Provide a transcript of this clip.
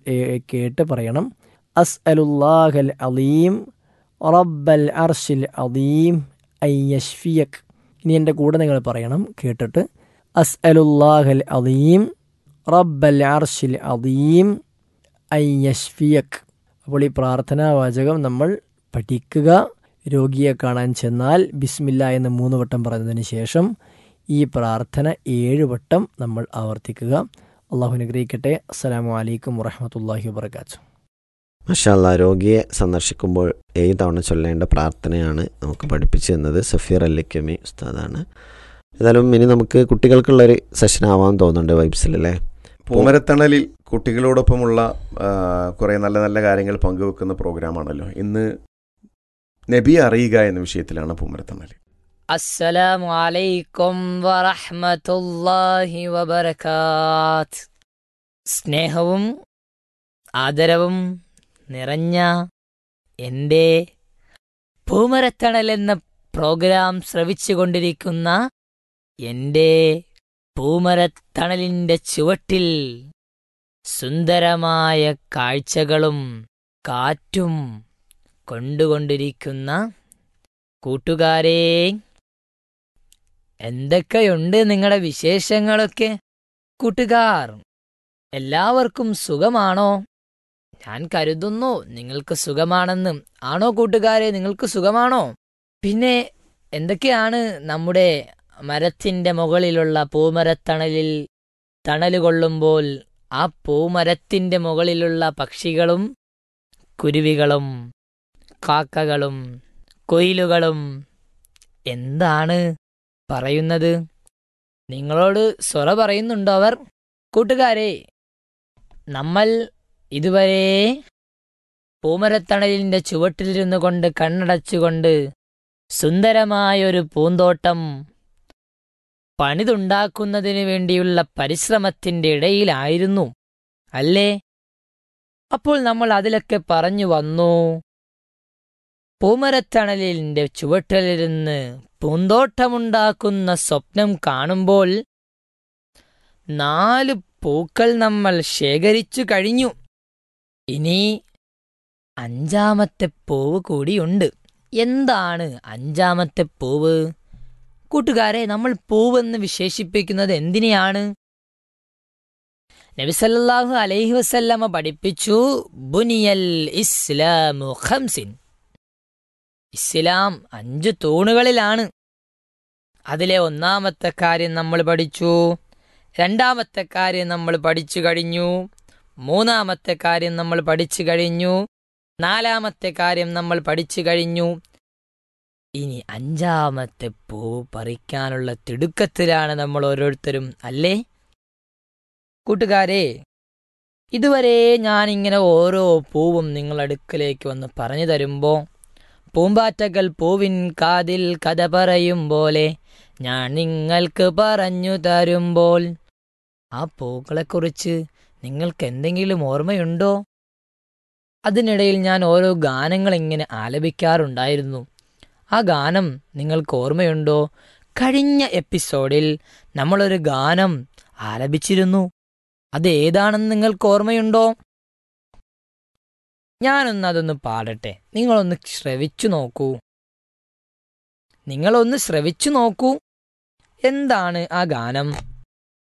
ഏ, കേട്ട് പറയണം അസ് അലുല്ലാഹൽ അലീം റബ്ബൽ അർഷിൽ അലീം അയ്യഷ്ഫിയക് ഇനി എൻ്റെ കൂടെ നിങ്ങൾ പറയണം കേട്ടിട്ട് അസ് അലുല്ലാഹൽ അലീം റബ്ബൽ അർഷിൽ അലീം അയ്യഷ്ഫിയക് അപ്പോൾ ഈ പ്രാർത്ഥനാ വാചകം നമ്മൾ പഠിക്കുക രോഗിയെ കാണാൻ ചെന്നാൽ ബിസ്മില്ല എന്ന് മൂന്ന് വട്ടം പറഞ്ഞതിന് ശേഷം ഈ പ്രാർത്ഥന ഏഴ് വട്ടം നമ്മൾ ആവർത്തിക്കുക അള്ളാഹു അനുഗ്രഹിക്കട്ടെ അസ്സലാമു അലൈക്കും വറഹമത്തല്ലാഹി വാബർക്കാത്തു മഷാല്ല രോഗിയെ സന്ദർശിക്കുമ്പോൾ ഏഴ് തവണ ചൊല്ലേണ്ട പ്രാർത്ഥനയാണ് നമുക്ക് പഠിപ്പിച്ചു തന്നത് സഫീർ അല്ലിക്കമി ഉസ്താദാണ് ഏതായാലും ഇനി നമുക്ക് കുട്ടികൾക്കുള്ളൊരു സെഷൻ ആവാൻ തോന്നുന്നുണ്ട് വൈബ്സിലല്ലേ പൂമരത്തണലിൽ കുട്ടികളോടൊപ്പമുള്ള ആ, കുറേ നല്ല നല്ല കാര്യങ്ങൾ പങ്കുവെക്കുന്ന പ്രോഗ്രാമാണല്ലോ ഇന്ന് നബി അറിയുക എന്ന വിഷയത്തിലാണ് പൂമരത്തണൽ അസ്സലാമു അലൈക്കും വറഹ്മത്തുള്ളാഹി വബറകാത്ത് സ്നേഹവും ആദരവും നിറഞ്ഞ എൻ്റെ പൂമരത്തണൽ എന്ന പ്രോഗ്രാം ശ്രവിച്ചുകൊണ്ടിരിക്കുന്ന എൻ്റെ പൂമരത്തണലിൻ്റെ ചുവട്ടിൽ സുന്ദരമായ കാഴ്ചകളും കാറ്റും കൊണ്ടുകൊണ്ടിരിക്കുന്ന കൂട്ടുകാരെ എന്തൊക്കെയുണ്ട് നിങ്ങളുടെ വിശേഷങ്ങളൊക്കെ കൂട്ടുകാർ എല്ലാവർക്കും സുഖമാണോ ഞാൻ കരുതുന്നു നിങ്ങൾക്ക് സുഖമാണെന്ന് ആണോ കൂട്ടുകാരെ നിങ്ങൾക്ക് സുഖമാണോ പിന്നെ എന്തൊക്കെയാണ് നമ്മുടെ മരത്തിന്റെ മുകളിലുള്ള പൂമരത്തണലിൽ തണല് കൊള്ളുമ്പോൾ ആ പൂമരത്തിന്റെ മുകളിലുള്ള പക്ഷികളും കുരുവികളും കാക്കകളും കൊയിലുകളും എന്താണ് പറയുന്നത് നിങ്ങളോട് സൊറ പറയുന്നുണ്ടോ അവർ കൂട്ടുകാരെ നമ്മൾ ഇതുവരെ പൂമരത്തണലിന്റെ ചുവട്ടിലിരുന്നു കൊണ്ട് കണ്ണടച്ചുകൊണ്ട് സുന്ദരമായൊരു പൂന്തോട്ടം പണിതുണ്ടാക്കുന്നതിന് വേണ്ടിയുള്ള പരിശ്രമത്തിന്റെ ഇടയിലായിരുന്നു അല്ലേ അപ്പോൾ നമ്മൾ അതിലൊക്കെ പറഞ്ഞു വന്നു പൂമരത്തണലിന്റെ ചുവട്ടിലിരുന്ന് പൂന്തോട്ടമുണ്ടാക്കുന്ന സ്വപ്നം കാണുമ്പോൾ നാല് പൂക്കൾ നമ്മൾ ശേഖരിച്ചു കഴിഞ്ഞു ഇനി അഞ്ചാമത്തെ പൂവ് കൂടിയുണ്ട് എന്താണ് അഞ്ചാമത്തെ പൂവ് കൂട്ടുകാരെ നമ്മൾ പൂവെന്ന് വിശേഷിപ്പിക്കുന്നത് എന്തിനെയാണ് നബിസല്ലാഹു അലൈഹി വസല്ലമ പഠിപ്പിച്ചു ബുനിയൽ ഇസ്ലാമു ഖംസിൻ ഇസ്ലാം അഞ്ച് തൂണുകളിലാണ് അതിലെ ഒന്നാമത്തെ കാര്യം നമ്മൾ പഠിച്ചു രണ്ടാമത്തെ കാര്യം നമ്മൾ പഠിച്ചു കഴിഞ്ഞു മൂന്നാമത്തെ കാര്യം നമ്മൾ പഠിച്ചു കഴിഞ്ഞു നാലാമത്തെ കാര്യം നമ്മൾ പഠിച്ചു കഴിഞ്ഞു ഇനി അഞ്ചാമത്തെ പൂ പറിക്കാനുള്ള തിടുക്കത്തിലാണ് നമ്മൾ ഓരോരുത്തരും അല്ലേ കൂട്ടുകാരെ ഇതുവരെ ഞാനിങ്ങനെ ഓരോ പൂവും നിങ്ങളടുക്കലേക്ക് വന്ന് പറഞ്ഞു തരുമ്പോൾ പൂമ്പാറ്റകൾ പൂവിൻ കാതിൽ കഥ പറയും പോലെ ഞാൻ നിങ്ങൾക്ക് പറഞ്ഞു തരുമ്പോൾ ആ പൂക്കളെക്കുറിച്ച് നിങ്ങൾക്ക് എന്തെങ്കിലും ഓർമ്മയുണ്ടോ അതിനിടയിൽ ഞാൻ ഓരോ ഗാനങ്ങൾ ഇങ്ങനെ ആലപിക്കാറുണ്ടായിരുന്നു ആ ഗാനം നിങ്ങൾക്ക് ഓർമ്മയുണ്ടോ കഴിഞ്ഞ എപ്പിസോഡിൽ നമ്മളൊരു ഗാനം ആലപിച്ചിരുന്നു അത് ഏതാണെന്ന് നിങ്ങൾക്ക് ഓർമ്മയുണ്ടോ ഞാനൊന്ന് അതൊന്ന് പാടട്ടെ നിങ്ങളൊന്ന് ശ്രവിച്ചു നോക്കൂ നിങ്ങളൊന്ന് ശ്രവിച്ചു നോക്കൂ എന്താണ് ആ ഗാനം